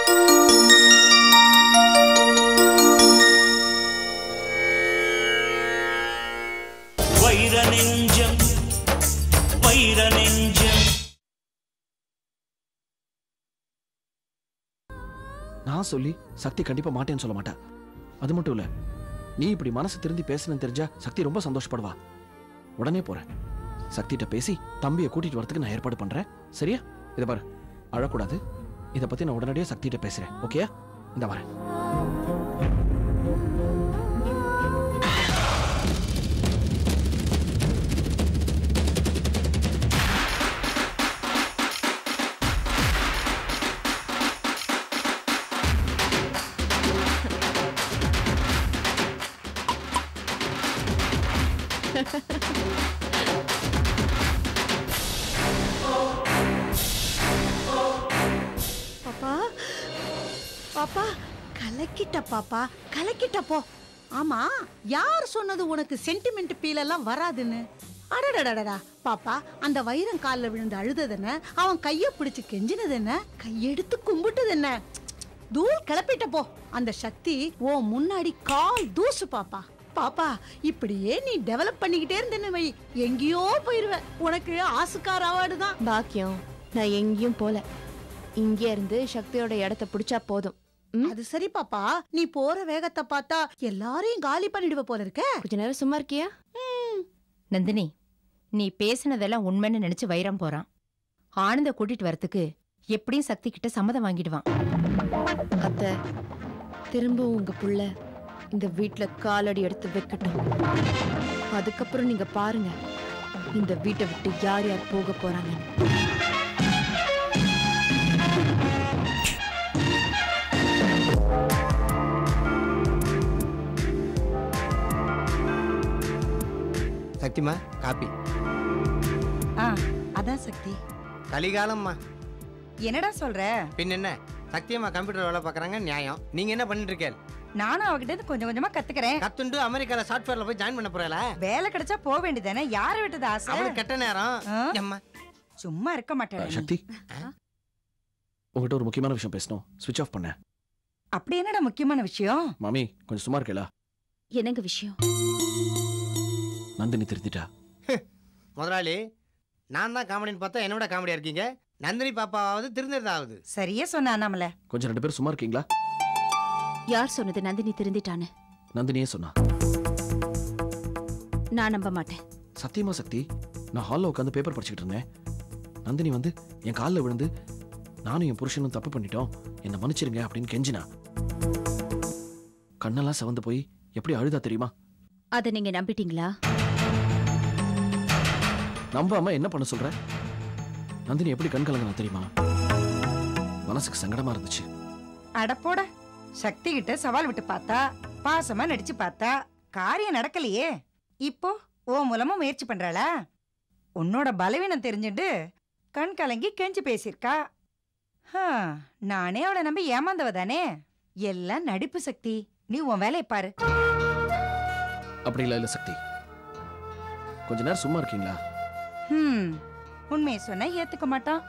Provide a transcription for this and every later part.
வைர நெஞ்சம் வைர நெஞ்சம் நான் சொல்லி சக்தி கண்டிப்பா மாட்டேன்னு சொல்ல மாட்டா அது மட்டும் இல்ல நீ இப்படி மனசு திருந்தி பேசணும்னு தெரிஞ்சா சக்தி ரொம்ப சந்தோஷப்படுவா உடனே போறேன் சக்திகிட்ட பேசி தம்பியை கூட்டிட்டு வரதுக்கு நான் ஏற்பாடு பண்றேன் சரியா இதை பாரு அழக்கூடாது இதை பத்தி நான் உடனடியாக சக்திகிட்ட பேசுறேன் ஓகேயா இந்த வரேன் பாப்பா பாப்பா கலக்கிட்ட பாப்பா கலக்கிட்ட போ ஆமா யார் சொன்னது உனக்கு சென்டிமெண்ட் பீல் எல்லாம் வராதுன்னு அடடடடடா பாப்பா அந்த வைரம் காலில் விழுந்து அழுதது அவன் கைய பிடிச்சு கெஞ்சினது என்ன கையெடுத்து கும்பிட்டது என்ன தூள் கிளப்பிட்ட போ அந்த சக்தி ஓ முன்னாடி கால் தூசு பாப்பா பாப்பா இப்படியே நீ டெவலப் பண்ணிக்கிட்டே இருந்தேன்னு வை எங்கேயோ போயிருவ உனக்கு ஆசுக்கார் அவார்டு தான் பாக்கியம் நான் எங்கேயும் போல இங்கே இருந்து சக்தியோட இடத்த பிடிச்சா போதும் ம்? அது சரி பாப்பா நீ போற வேகத்தை பார்த்தா எல்லாரையும் காலி பண்ணிடுவ போல இருக்க கொஞ்ச நேரம் சும்மா இருக்கியா நந்தினி நீ பேசினதெல்லாம் உண்மைன்னு நினைச்சு வைரம் போறான் ஆனந்த கூட்டிட்டு வரத்துக்கு எப்படியும் சக்தி கிட்ட சம்மதம் வாங்கிடுவான் அத்தை திரும்பவும் உங்க புள்ள இந்த வீட்ல காலடி எடுத்து வைக்கட்டும் அதுக்கப்புறம் நீங்க பாருங்க இந்த வீட்டை விட்டு யார் யார் போக போறாங்கன்னு சக்திமா காப்பி ஆ அதான் சக்தி கலிகாலம்மா என்னடா சொல்ற பின் என்ன சக்தியம்மா கம்ப்யூட்டர் வேலை பார்க்குறாங்க நியாயம் நீங்க என்ன பண்ணிட்டு இருக்கேன் நானும் அவகிட்ட இருந்து கொஞ்சம் கொஞ்சமா கத்துக்கிறேன் கத்துண்டு அமெரிக்கால சாஃப்ட்வேர்ல போய் ஜாயின் பண்ண போறல வேலை கிடைச்சா போக வேண்டியதானே யார விட்டது ஆசை அவளுக்கு கெட்ட நேரம் ஆ? எம்மா சும்மா இருக்க அஹ், மாட்டேன் சக்தி உங்ககிட்ட ஒரு முக்கியமான விஷயம் பேசணும் ஸ்விட்ச் ஆஃப் பண்ணேன் அப்படி என்னடா முக்கியமான விஷயம் மாமி கொஞ்சம் சும்மா இருக்கேளா என்னங்க விஷயம் நந்தினி திருத்திட்டா முதலாளி நான் தான் காமெடின்னு பார்த்தா என்னோட காமெடியா இருக்கீங்க நந்தினி பாப்பாவது திருந்திருந்தாவது சரியா சொன்ன அண்ணாமல கொஞ்சம் ரெண்டு பேரும் சும்மா இருக்கீங்களா யார் சொன்னது நந்தினி திருந்திட்டான்னு நந்தினியே சொன்னா நான் நம்ப மாட்டேன் சத்தியமா சக்தி நான் ஹாலில் உட்காந்து பேப்பர் படிச்சுக்கிட்டு இருந்தேன் நந்தினி வந்து என் காலில் விழுந்து நானும் என் புருஷனும் தப்பு பண்ணிட்டோம் என்னை மன்னிச்சிருங்க அப்படின்னு கெஞ்சினா கண்ணெல்லாம் செவந்து போய் எப்படி அழுதா தெரியுமா அதை நீங்க நம்பிட்டீங்களா நம்பாம என்ன பண்ண சொல்ற நந்தினி எப்படி கண் கலங்கினா தெரியுமா மனசுக்கு சங்கடமா இருந்துச்சு அடப்போட சக்தி கிட்ட சவால் விட்டு பார்த்தா பாசமா நடிச்சு பார்த்தா காரியம் நடக்கலையே இப்போ ஓ மூலமா முயற்சி பண்றாளா உன்னோட பலவீனம் தெரிஞ்சுட்டு கண் கலங்கி கெஞ்சி பேசியிருக்கா ஹா, நானே அவளை நம்பி ஏமாந்தவ தானே எல்லாம் நடிப்பு சக்தி நீ உன் வேலையை பாரு அப்படி இல்ல இல்ல சக்தி கொஞ்ச நேரம் சும்மா இருக்கீங்களா ஹம் உண்மையை சொன்னா ஏத்துக்க மாட்டான்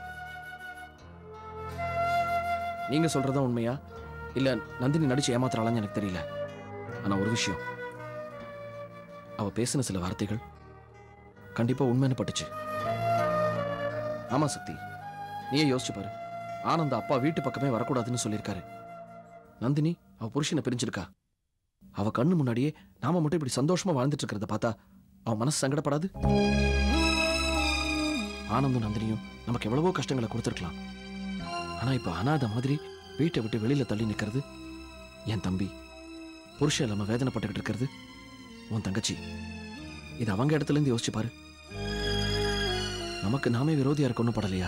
நீங்க சொல்றதா உண்மையா இல்ல நந்தினி நடிச்சு ஏமாத்துறாளான்னு எனக்கு தெரியல ஆனா ஒரு விஷயம் அவ பேசின சில வார்த்தைகள் கண்டிப்பா உண்மைன்னு பட்டுச்சு ஆமா சக்தி நீயே யோசிச்சு பாரு ஆனந்த அப்பா வீட்டு பக்கமே வரக்கூடாதுன்னு சொல்லியிருக்காரு நந்தினி அவ புருஷனை பிரிஞ்சிருக்கா அவ கண்ணு முன்னாடியே நாம மட்டும் இப்படி சந்தோஷமா வாழ்ந்துட்டு இருக்கிறத பார்த்தா அவ மனசு சங்கடப்படாது ஆனந்தும் நந்தினியும் நமக்கு எவ்வளவோ கஷ்டங்களை கொடுத்துருக்கலாம் ஆனா இப்ப அனாதை மாதிரி வீட்டை விட்டு வெளியில தள்ளி நிக்கிறது என் தம்பி புருஷன் இல்லாம வேதனைப்பட்டுக்கிட்டு இருக்கிறது உன் தங்கச்சி இது அவங்க இடத்துல இருந்து யோசிச்சு பாரு நமக்கு நாமே விரோதியா இருக்கணும் படலையா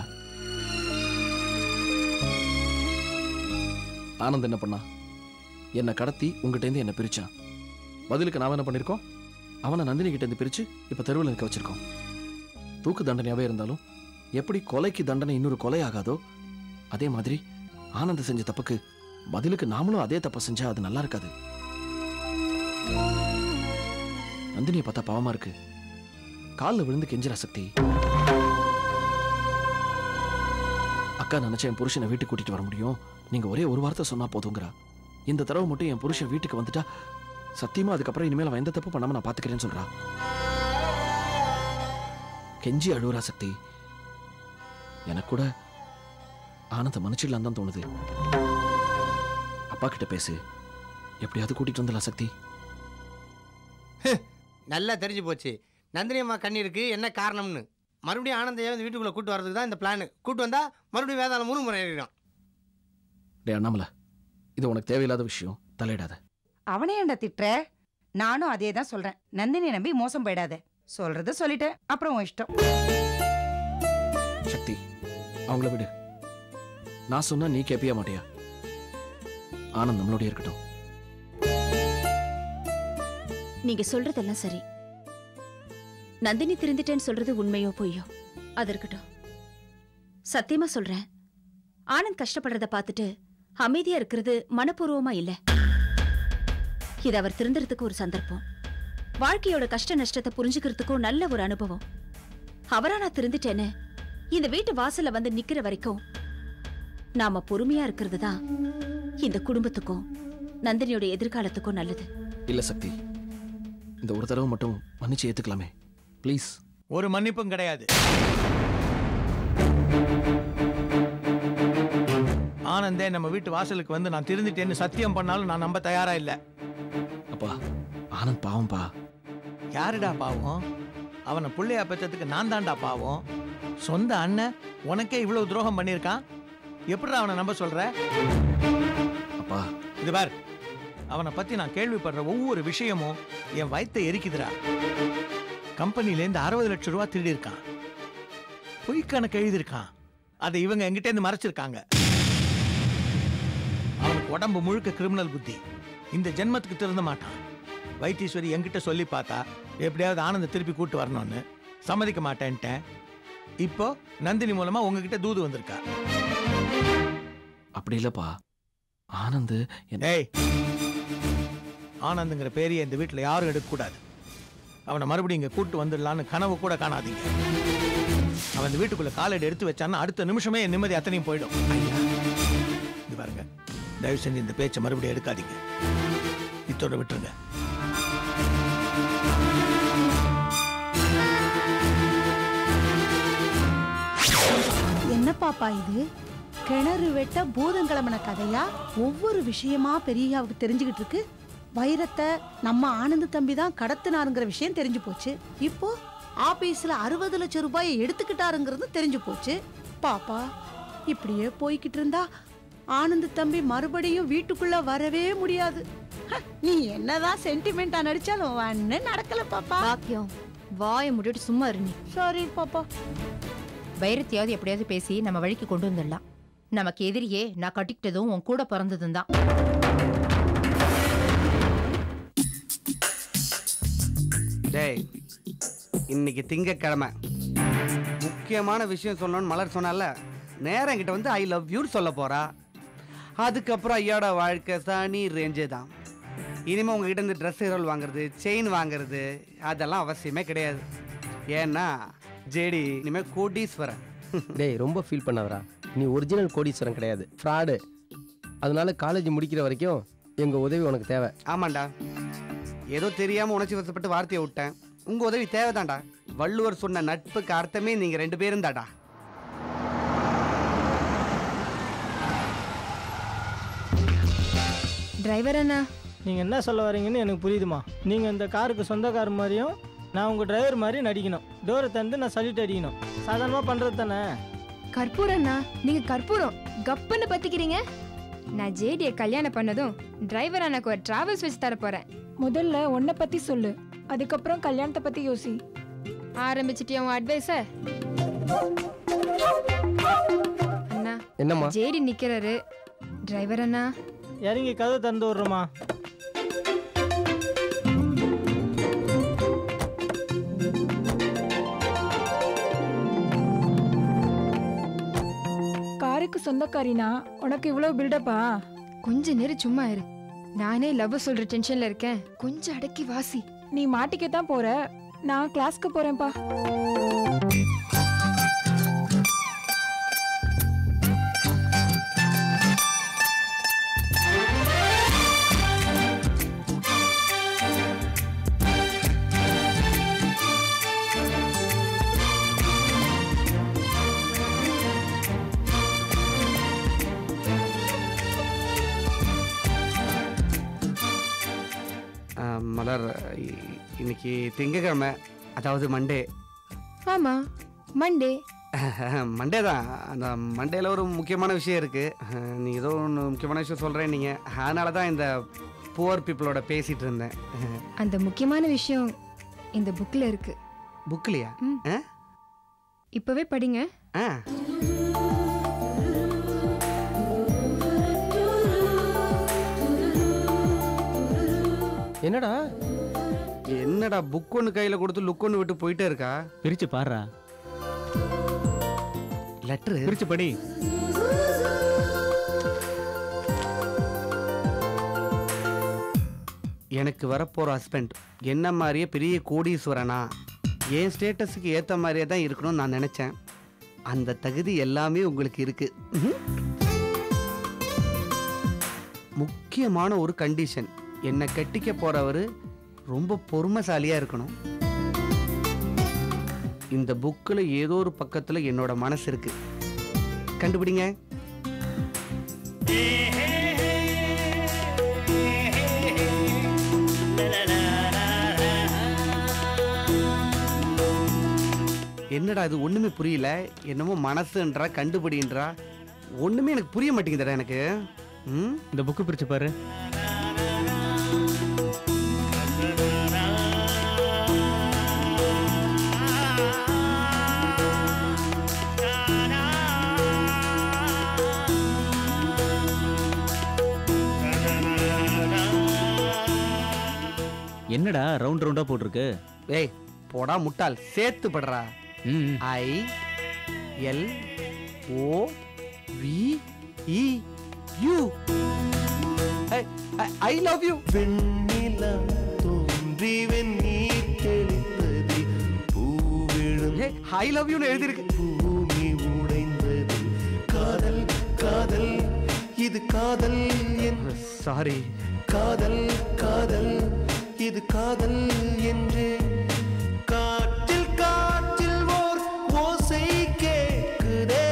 ஆனந்த் என்ன பண்ணா என்னை கடத்தி உங்ககிட்ட இருந்து என்ன பிரிச்சான் பதிலுக்கு நாம என்ன பண்ணிருக்கோம் அவனை நந்தினி கிட்ட இருந்து பிரிச்சு இப்ப தெருவில் நிற்க வச்சிருக்கோம் தூக்கு தண்டனையாவே இருந்தாலும் எப்படி கொலைக்கு தண்டனை இன்னொரு கொலை ஆகாதோ அதே மாதிரி ஆனந்த் செஞ்ச தப்புக்கு பதிலுக்கு நாமளும் அதே தப்பை செஞ்சா அது நல்லா இருக்காது நந்தினியை பார்த்தா பாவமா இருக்கு காலில் விழுந்து கெஞ்சிரா சக்தி அக்கா அக்கா நினைச்ச என் புருஷனை வீட்டுக்கு கூட்டிட்டு வர முடியும் நீங்க ஒரே ஒரு வார்த்தை சொன்னா போதுங்கிறா இந்த தடவை மட்டும் என் புருஷன் வீட்டுக்கு வந்துட்டா சத்தியமா அதுக்கப்புறம் இனிமேல் அவன் எந்த தப்பு பண்ணாம நான் பாத்துக்கிறேன்னு சொல்றா கெஞ்சி அழுவுறா சக்தி எனக்கு கூட ஆனந்த மன்னிச்சிடலாம் தான் தோணுது அப்பா கிட்ட பேசு எப்படியாவது கூட்டிட்டு வந்துடலாம் சக்தி நல்லா தெரிஞ்சு போச்சு நந்தினி அம்மா கண்ணீருக்கு என்ன காரணம்னு மறுபடியும் ஆனந்தையை வந்து வீட்டுக்குள்ளே கூட்டு வரதுக்கு தான் இந்த பிளான் கூட்டு வந்தால் மறுபடியும் வேதாளம் முழு முறை ஏறிடும் டே அண்ணாமலை இது உனக்கு தேவையில்லாத விஷயம் தலையிடாத அவனே என்ன திட்டுற நானும் அதே தான் சொல்றேன் நந்தினி நம்பி மோசம் போயிடாத சொல்றது சொல்லிட்டேன் அப்புறம் உன் இஷ்டம் சக்தி அவங்கள விடு நான் சொன்னா நீ கேப்பியா மாட்டியா ஆனந்த் நம்மளோட இருக்கட்டும் நீங்க சொல்றதெல்லாம் சரி நந்தினி திருந்துட்டேன்னு சொல்றது உண்மையோ பொய்யோ அது இருக்கட்டும் சத்தியமா சொல்றேன் ஆனந்த் கஷ்டப்படுறத பார்த்துட்டு அமைதியா இருக்கிறது மனப்பூர்வமா இல்ல இது அவர் திருந்துறதுக்கு ஒரு சந்தர்ப்பம் வாழ்க்கையோட கஷ்ட நஷ்டத்தை புரிஞ்சுக்கிறதுக்கும் நல்ல ஒரு அனுபவம் அவரா நான் திருந்துட்டேன்னு இந்த வீட்டு வாசல்ல வந்து நிக்கிற வரைக்கும் நாம பொறுமையா இருக்கிறது தான் இந்த குடும்பத்துக்கும் நந்தினியோட எதிர்காலத்துக்கும் நல்லது இல்ல சக்தி இந்த ஒரு தடவை மட்டும் மன்னிச்சு ஏத்துக்கலாமே ப்ளீஸ் ஒரு மன்னிப்பும் கிடையாது ஆனந்தே நம்ம வீட்டு வாசலுக்கு வந்து நான் திருந்திட்டேன்னு சத்தியம் பண்ணாலும் நான் நம்ப தயாரா இல்ல அப்பா ஆனந்த் பாவம்பா யாருடா பாவம் அவனை புள்ளையா பெற்றதுக்கு நான் தான்டா பாவம் சொந்த அண்ணன் உனக்கே இவ்வளவு துரோகம் பண்ணியிருக்கான் எப்படிடா அவனை நம்ப சொல்ற அப்பா இது பார் அவனை பத்தி நான் கேள்விப்படுற ஒவ்வொரு விஷயமும் என் வயித்தை எரிக்குதுடா கம்பெனிலேருந்து அறுபது லட்சம் ரூபா திருடி இருக்கான் பொய் கணக்கு எழுதியிருக்கான் அதை இவங்க எங்கிட்ட இருந்து மறைச்சிருக்காங்க அவனுக்கு உடம்பு முழுக்க கிரிமினல் புத்தி இந்த ஜென்மத்துக்கு திருந்த மாட்டான் வைத்தீஸ்வரி என்கிட்ட சொல்லி பார்த்தா எப்படியாவது ஆனந்த திருப்பி கூட்டு வரணும்னு சம்மதிக்க மாட்டேன்ட்டேன் இப்போ நந்தினி மூலமா உங்ககிட்ட தூது வந்திருக்கா அப்படி இல்லப்பா ஆனந்த் என்ன டேய் ஆனந்துங்கிற பேரையை இந்த வீட்டில் யாரும் எடுக்கக்கூடாது அவனை மறுபடியும் இங்கே கூட்டு வந்துடலான்னு கனவு கூட காணாதீங்க அவன் இந்த வீட்டுக்குள்ள காலடி எடுத்து வச்சான்னா அடுத்த நிமிஷமே என் நிம்மதி அத்தனையும் போயிடும் இது பாருங்க தயவு செஞ்சு இந்த பேச்சை மறுபடியும் எடுக்காதீங்க இத்தோட விட்டுருங்க என்ன பாப்பா இது கிணறு வெட்ட பூதம் கிளம்பின கதையா ஒவ்வொரு விஷயமா பெரியாவுக்கு தெரிஞ்சுக்கிட்டு இருக்கு வைரத்தை நம்ம ஆனந்த தம்பி தான் கடத்தினாருங்கிற விஷயம் தெரிஞ்சு போச்சு இப்போ ஆபீஸ்ல அறுபது லட்சம் ரூபாயை எடுத்துக்கிட்டாருங்கிறது தெரிஞ்சு போச்சு பாப்பா இப்படியே போய்கிட்டு இருந்தா ஆனந்த தம்பி மறுபடியும் வீட்டுக்குள்ள வரவே முடியாது ஹ, நீ என்னதான் சென்டிமெண்டா நடிச்சாலும் ஒண்ணு நடக்கல பாப்பா பாக்கியம் வாயை முடிட்டு சும்மா இரு நீ சாரி பாப்பா வைரத்தையாவது எப்படியாவது பேசி நம்ம வழிக்கு கொண்டு வந்துடலாம் நமக்கு எதிரியே நான் கட்டிக்கிட்டதும் உன் கூட பிறந்ததும் தான் டேய் இன்னைக்கு திங்கக்கிழமை முக்கியமான விஷயம் சொல்லணும்னு மலர் சொன்னால நேரம் என்கிட்ட வந்து ஐ லவ் யூன்னு சொல்ல போறா அதுக்கப்புறம் ஐயோட வாழ்க்கை தனி ரேஞ்சே தான் இனிமேல் உங்ககிட்ட இருந்து ட்ரெஸ் ரோல் வாங்குறது செயின் வாங்குறது அதெல்லாம் அவசியமே கிடையாது ஏன்னா ஜேடி இனிமேல் கோடீஸ்வரன் டேய் ரொம்ப ஃபீல் பண்ணாதடா நீ ஒரிஜினல் கோடீஸ்வரன் கிடையாது ஃப்ராடு அதனால காலேஜ் முடிக்கிற வரைக்கும் எங்கள் உதவி உனக்கு தேவை ஆமாண்டா ஏதோ தெரியாம உணர்ச்சி வசப்பட்டு வார்த்தையை விட்டேன் உங்க உதவி தேவைதான்டா வள்ளுவர் சொன்ன நட்புக்கு அர்த்தமே நீங்க ரெண்டு பேரும் தாடா டிரைவர் அண்ணா நீங்கள் என்ன சொல்ல வரீங்கன்னு எனக்கு புரியுதுமா நீங்கள் இந்த காருக்கு சொந்தக்கார மாதிரியும் நான் உங்கள் டிரைவர் மாதிரி நடிக்கணும் டோரை தந்து நான் சல்யூட் அடிக்கணும் சாதாரணமாக பண்ணுறது தானே கற்பூரம்ண்ணா நீங்க கற்பூரம் கப்புன்னு பத்திக்கிறீங்க நான் ஜேடியை கல்யாணம் பண்ணதும் டிரைவர் எனக்கு ஒரு டிராவல்ஸ் வச்சு தர போறேன் முதல்ல உன்னை பத்தி சொல்லு அதுக்கப்புறம் கல்யாணத்தை பத்தி யோசி ஆரம்பிச்சிட்டியா உன் அட்வைஸ அண்ணா என்னம்மா ஜேடி நிக்கிறாரு டிரைவர் அண்ணா இறங்கி கதவு திறந்து விட்றோமா காருக்கு சொந்தக்காரினா உனக்கு இவ்வளவு பில்டப்பா கொஞ்ச நேரம் சும்மா இரு நானே லவ் சொல்ற டென்ஷன்ல இருக்கேன் கொஞ்சம் அடக்கி வாசி நீ மாட்டிக்கத்தான் போற நான் கிளாஸ்க்கு போறேன்ப்பா மலர் இ- இன்னைக்கு திங்கக்கிழமை அதாவது மண்டே ஆமா மண்டே மண்டே தான் அந்த மண்டேல ஒரு முக்கியமான விஷயம் இருக்குது நீ ஏதோ ஒன்று முக்கியமான விஷயம் சொல்கிறேன் நீங்கள் அதனால தான் இந்த புவர் பீப்புளோட பேசிகிட்டு இருந்தேன் அந்த முக்கியமான விஷயம் இந்த புக்ல இருக்கு புக்லையா ஆ இப்பவே படிங்க ஆ என்னடா என்னடா புக் ஒன்று கையில் கொடுத்து லுக் ஒன்று விட்டு போயிட்டே இருக்கா பிரிச்சு பாடுறா லெட்ரு பிரிச்சு படி எனக்கு வரப்போகிற ஹஸ்பண்ட் என்ன மாதிரியே பெரிய கோடீஸ்வரனா என் ஸ்டேட்டஸுக்கு ஏற்ற மாதிரியே தான் இருக்கணும்னு நான் நினச்சேன் அந்த தகுதி எல்லாமே உங்களுக்கு இருக்கு ம்ஹும். முக்கியமான ஒரு கண்டிஷன் என்னை கட்டிக்க போறவர் ரொம்ப பொறுமைசாலியாக இருக்கணும் இந்த புக்கில் ஏதோ ஒரு பக்கத்தில் என்னோட மனசு இருக்கு கண்டுபிடிங்க என்னடா இது ஒண்ணுமே புரியல என்னமோ மனசுன்றா கண்டுபிடின்றா ஒண்ணுமே எனக்கு புரிய மாட்டேங்குதுடா எனக்கு ம் இந்த புக்கு பிரிச்சு பாரு என்னடா ரவுண்ட் ரவுண்டா போட்டிருக்கு ஏய் போடா முட்டாள் சேர்த்து படுறா ம் I L O V E U I love you தோன்றி வெந்நீர் தெளித்தது பூவிழும் ஐ லவ் யூன்னு எழுதியிருக்கு பூமி உடைந்தது காதல் காதல் இது காதல் என் சாரி காதல் காதல் இது காதல் என்று காற்றில் காற்றில் ஓர் ஓசை கேட்குதே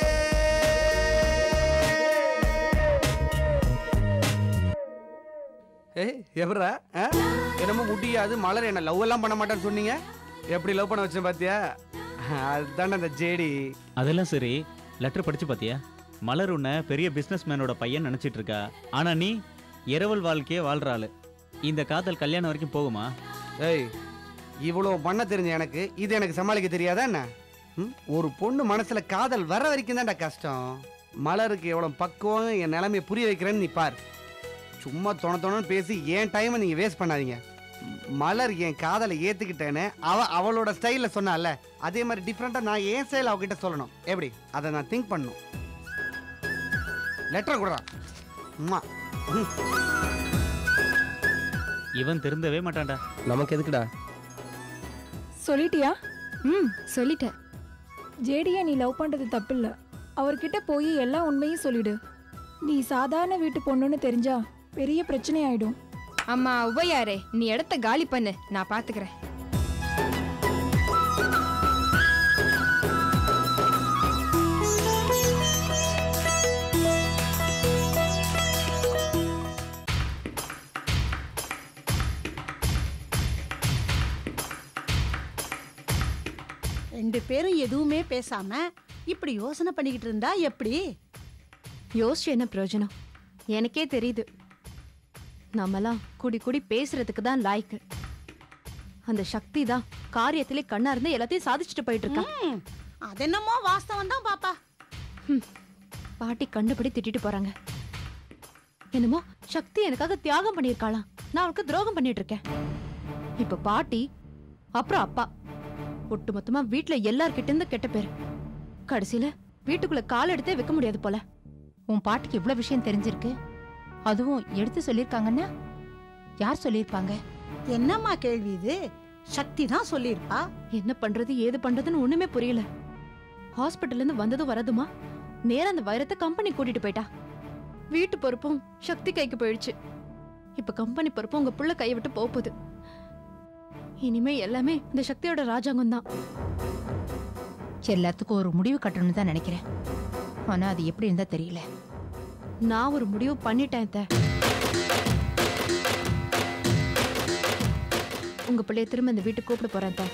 ஏய் எவரா என்னமோ முடியாது மலர் என்ன லவ் எல்லாம் பண்ண மாட்டேன்னு சொன்னீங்க எப்படி லவ் பண்ண வச்சேன் பாத்தியா அதுதானே அந்த ஜேடி அதெல்லாம் சரி லெட்டர் படிச்சு பாத்தியா மலர் உன்னை பெரிய பிசினஸ் மேனோட பையன் நினைச்சிட்டு இருக்கா ஆனா நீ இரவல் வாழ்க்கையே வாழ்ற ஆளு இந்த காதல் கல்யாணம் வரைக்கும் போகுமா ஏய் இவ்வளோ பண்ண தெரிஞ்ச எனக்கு இது எனக்கு சமாளிக்க தெரியாதா என்ன ம்? ஒரு பொண்ணு மனசுல காதல் வர வரைக்கும் தான்டா கஷ்டம் மலருக்கு எவ்வளோ பக்குவம் என் நிலைமையை புரிய வைக்கிறேன்னு நீ பார் சும்மா தொண தொணன்னு பேசி என் டைமை நீங்கள் வேஸ்ட் பண்ணாதீங்க மலர் என் காதலை ஏற்றுக்கிட்டேன்னு அவ அவளோட ஸ்டைலில் சொன்னால அதே மாதிரி டிஃப்ரெண்ட்டாக நான் என் ஸ்டைல் அவகிட்ட சொல்லணும் எப்படி அதை நான் திங்க் பண்ணணும் லெட்டர் கொடுறா அம்மா ம் இவன் திருந்தவே மாட்டான்டா நமக்கு எதுக்குடா சொல்லிட்டியா ம் சொல்லிட்டேன் ஜேடியை நீ லவ் பண்றது தப்பில்ல அவர்கிட்ட போய் எல்லா உண்மையும் சொல்லிடு நீ சாதாரண வீட்டு பொண்ணுன்னு தெரிஞ்சா பெரிய பிரச்சனை ஆயிடும் அம்மா உபயாரே நீ இடத்த காலி பண்ணு நான் பாத்துக்கிறேன் ரெண்டு பேரும் எதுவுமே பேசாம இப்படி யோசனை பண்ணிக்கிட்டு இருந்தா எப்படி யோசிச்சு என்ன பிரயோஜனம் எனக்கே தெரியுது நம்மலாம் கூடி கூடி பேசுறதுக்கு தான் லாய்க்கு அந்த சக்தி தான் காரியத்திலே கண்ணா இருந்து எல்லாத்தையும் சாதிச்சுட்டு போயிட்டு இருக்கா ம், அதென்னமோ வாஸ்தவம் தான் பாப்பா பாட்டி கண்டுபிடி திட்டிட்டு போறாங்க என்னமோ சக்தி எனக்காக தியாகம் பண்ணியிருக்காளாம் நான் அவளுக்கு துரோகம் பண்ணிட்டு இருக்கேன் இப்ப பாட்டி அப்புறம் அப்பா ஒட்டு மொத்தமா வீட்டுல எல்லார்கிட்ட இருந்து கெட்ட பேரு கடைசியில வீட்டுக்குள்ள கால் எடுத்தே வைக்க முடியாது போல உன் பாட்டுக்கு இவ்வளவு விஷயம் தெரிஞ்சிருக்கு அதுவும் எடுத்து சொல்லியிருக்காங்கன்னா யார் சொல்லியிருப்பாங்க என்னம்மா கேள்வி இது சக்தி தான் சொல்லியிருப்பா என்ன பண்றது ஏது பண்றதுன்னு ஒண்ணுமே புரியல ஹாஸ்பிட்டல்ல இருந்து வந்ததும் வரதுமா நேரா அந்த வைரத்தை கம்பெனி கூட்டிட்டு போயிட்டா வீட்டு பொறுப்பும் சக்தி கைக்கு போயிடுச்சு இப்ப கம்பெனி பொறுப்பும் உங்க புள்ள கையை விட்டு போக போகுது இனிமே எல்லாமே இந்த சக்தியோட ராஜாங்கம் தான் எல்லாத்துக்கும் ஒரு முடிவு கட்டணும்னு தான் நினைக்கிறேன் ஆனா அது எப்படி இருந்தா தெரியல நான் ஒரு முடிவு பண்ணிட்டேன் அத்தை. உங்க பிள்ளைய திரும்ப இந்த வீட்டுக்கு கூப்பிட போறேன் அத்தை.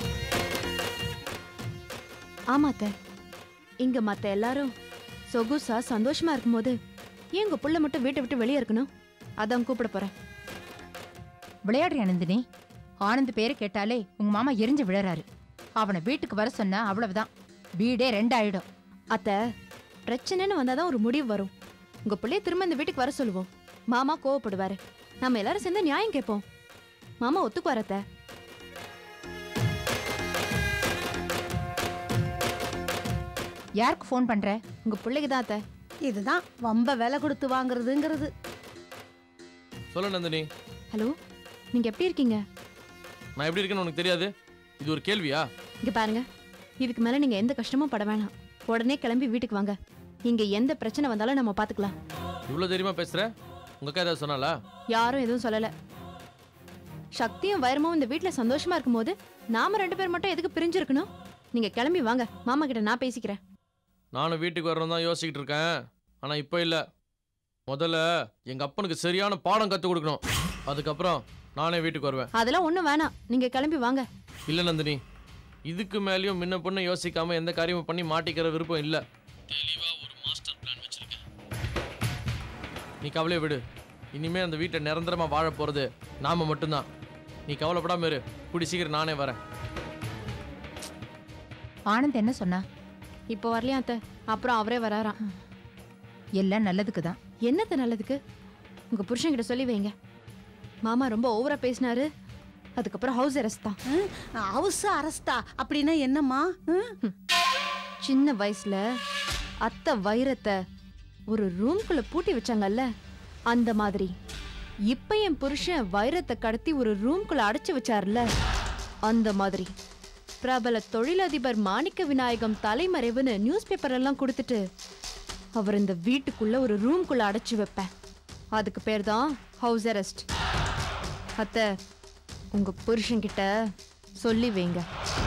ஆமா அத்தை இங்க மத்த எல்லாரும் சொகுசா சந்தோஷமா இருக்கும்போது ஏன் உங்க புள்ள மட்டும் வீட்டை விட்டு வெளியே இருக்கணும் அதான் கூப்பிட போறேன் விளையாடுறியா நந்தினி ஆனந்த் பேரை கேட்டாலே உங்க மாமா எரிஞ்சு விழறாரு அவனை வீட்டுக்கு வர சொன்னா அவ்வளவுதான் வீடே ரெண்டாயிடும் அத்தை பிரச்சனைன்னு வந்தாதான் ஒரு முடிவு வரும் உங்க பிள்ளைய திரும்ப இந்த வீட்டுக்கு வர சொல்லுவோம் மாமா கோவப்படுவாரு நம்ம எல்லாரும் சேர்ந்து நியாயம் கேட்போம் மாமா ஒத்துக்குவார் அத்தை யாருக்கு ஃபோன் பண்ற உங்க பிள்ளைக்கு தான் அத்தை இதுதான் வம்ப விலை கொடுத்து வாங்குறதுங்கிறது சொல்லு நந்தினி ஹலோ நீங்க எப்படி இருக்கீங்க நான் எப்படி இருக்கேன்னு உனக்கு தெரியாது இது ஒரு கேள்வியா இங்க பாருங்க இதுக்கு மேல நீங்க எந்த கஷ்டமும் பட வேணாம் உடனே கிளம்பி வீட்டுக்கு வாங்க இங்க எந்த பிரச்சனை வந்தாலும் நம்ம பாத்துக்கலாம் இவ்வளோ தைரியமா பேசுற உங்க அக்கா ஏதாவது சொன்னாலா யாரும் எதுவும் சொல்லல சக்தியும் வைரமும் இந்த வீட்ல சந்தோஷமா இருக்கும்போது நாம ரெண்டு பேர் மட்டும் எதுக்கு பிரிஞ்சிருக்கணும் நீங்க கிளம்பி வாங்க மாமா கிட்ட நான் பேசிக்கிறேன் நானும் வீட்டுக்கு வரணும் தான் யோசிச்சுக்கிட்டு இருக்கேன் ஆனால் இப்போ இல்லை முதல்ல எங்கள் அப்பனுக்கு சரியான பாடம் கற்றுக் கொடுக்கணும் அதுக்கப்புறம் நானே வீட்டுக்கு வருவேன் அதெல்லாம் ஒண்ணும் வேணாம் நீங்க கிளம்பி வாங்க இல்லை நந்தினி இதுக்கு மேலேயும் முன்ன பொண்ணு யோசிக்காம எந்த காரியமும் பண்ணி மாட்டிக்கிற விருப்பம் இல்லை நீ கவலையை விடு இனிமே அந்த வீட்டை நிரந்தரமா வாழ போறது நாம மட்டும்தான் நீ கவலைப்படாம இரு கூடி சீக்கிரம் நானே வரேன் ஆனந்த் என்ன சொன்னா இப்போ வரலையா அத்தை அப்புறம் அவரே வராராம் எல்லாம் நல்லதுக்கு தான் என்னது நல்லதுக்கு உங்க புருஷன்கிட்ட சொல்லி வைங்க மாமா ரொம்ப ஓவரா பேசினாரு அதுக்கப்புறம் ஹவுஸ் அரெஸ்ட் தான் ஹவுஸ் அரஸ்டா அப்படின்னா என்னம்மா ம்? சின்ன வயசுல அத்தை வைரத்தை ஒரு ரூம்குள்ள பூட்டி வச்சாங்கல்ல அந்த மாதிரி இப்ப என் புருஷன் வைரத்தை கடத்தி ஒரு ரூம்குள்ள அடைச்சு வச்சார்ல அந்த மாதிரி பிரபல தொழிலதிபர் மாணிக்க விநாயகம் தலைமறைவுன்னு நியூஸ் பேப்பர் எல்லாம் கொடுத்துட்டு அவர் இந்த வீட்டுக்குள்ள ஒரு ரூம்குள்ள அடைச்சு வைப்பேன் அதுக்கு பேர் தான் ஹவுஸ் அரெஸ்ட் அத்தை உங்க புருஷன்கிட்ட சொல்லி வைங்க